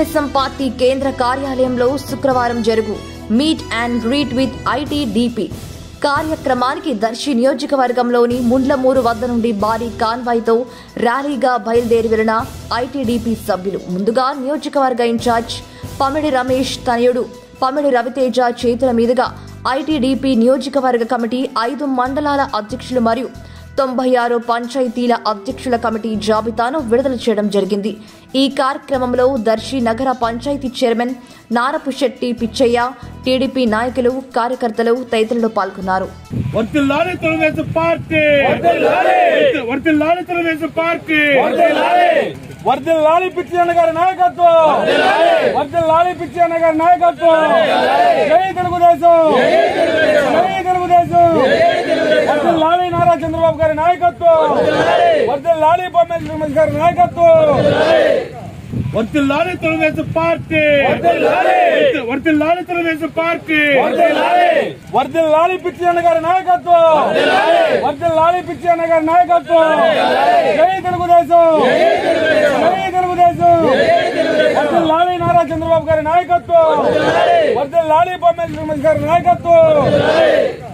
Telugu Desam party కేంద్ర కార్యాలయంలో శుక్రవారం జరుగు meet and greet with ITDP కార్యక్రమానికి దర్శి నియోజకవర్గంలోని ముండ్లమూరు వద్ద నుండి భారీ కాన్వాయ్తో ర్యాలీగా బయలుదేరి వెళ్లిన ఐటీడీపీ సభ్యులు ముందుగా నియోజకవర్గ ఇన్ఛార్జ్ పమిడి రమేష్ తనయుడు పమిడి రవితేజ చేతుల మీదుగా ఐటీడీపీ నియోజకవర్గ కమిటీ ఐదు మండలాల అధ్యక్షులు మరియు తొంభై ఆరు పంచాయతీల అధ్యక్షుల కమిటీ జాబితాను విడుదల చేయడం జరిగింది ఈ కార్యక్రమంలో దర్శి నగర పంచాయతీ చైర్మన్ నారపు శెట్టి పిచ్చయ్య టీడీపీ నాయకులు కార్యకర్తలు తదితరులు పాల్గొన్నారు వర్తిల్లాలి తెలుగుదేశం పార్టీ వర్తిల్లాలి తెలుగుదేశం పార్టీ వర్దిల్లాలి పిచ్చి అన్న గారి నాయకత్వం వర్దిల్లాలి పిచ్చి అన్న గారి నాయకత్వం జై తెలుగుదేశం జై తెలుగుదేశం వర్దిల్లాలి నారా చంద్రబాబు గారి నాయకత్వం వర్దిల్లాలి బొమ్మెల్ శ్రీమతి గారి నాయకత్వం వర్తిల్లాలి తెలుగుదేశం పార్టీ వర్తిల్లాలి తెలుగుదేశం పార్టీ వర్దిల్లాలి పిచ్చి అన్న గారి నాయకత్వం వర్దిల్లాలి పిచ్చి అన్న గారి నాయకత్వం జై తెలుగుదేశం జై తెలుగుదేశం వర్దిల్లాలి నారా చంద్రబాబు గారి నాయకత్వం వర్దిల్లాలి బొమ్మెల్ శ్రీమతి గారి నాయకత్వం